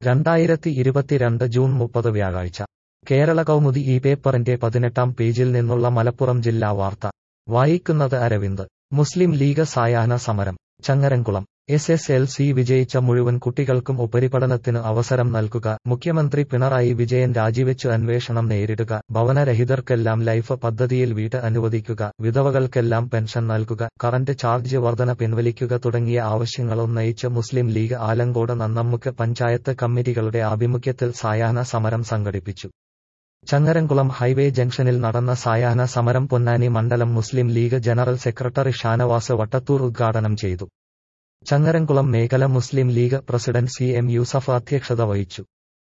രണ്ടായിരത്തി ഇരുപത്തിരണ്ട് ജൂൺ മുപ്പത് വ്യാഴാഴ്ച കേരള കൗമുദി ഈ പേപ്പറിന്റെ പതിനെട്ടാം പേജിൽ നിന്നുള്ള മലപ്പുറം ജില്ലാ വാർത്ത വായിക്കുന്നത് അരവിന്ദ് മുസ്ലിം ലീഗ് സായാഹ്ന സമരം Changaramkulam S S L C വിജയിച്ച മുഴുവൻ കുട്ടികൾക്കും ഉപരിപഠനത്തിന് അവസരം നൽകുക മുഖ്യമന്ത്രി പിണറായി വിജയൻ രാജിവെച്ച് അന്വേഷണം നേരിടുക ഭവനരഹിതർക്കെല്ലാം ലൈഫ് പദ്ധതിയിൽ വീട് അനുവദിക്കുക വിധവകൾക്കെല്ലാം പെൻഷൻ നൽകുക കറന്റ് ചാർജ് വർധന പിൻവലിക്കുക തുടങ്ങിയ ആവശ്യങ്ങളുന്നയിച്ച് മുസ്ലിം ലീഗ് ആലങ്കോട് നന്നമ്മുക്ക് പഞ്ചായത്ത് കമ്മിറ്റികളുടെ ആഭിമുഖ്യത്തിൽ സായാഹ്ന സമരം സംഘടിപ്പിച്ചു ചങ്ങരംകുളം ഹൈവേ ജംഗ്ഷനിൽ നടന്ന സായാഹ്ന സമരം പൊന്നാനി മണ്ഡലം മുസ്ലിം ലീഗ് ജനറൽ സെക്രട്ടറി ഷാനവാസ് വട്ടത്തൂർ ഉദ്ഘാടനം ചെയ്തു ചങ്ങരംകുളം മേഖല Muslim League president C M Yusuf അധ്യക്ഷത വഹിച്ചു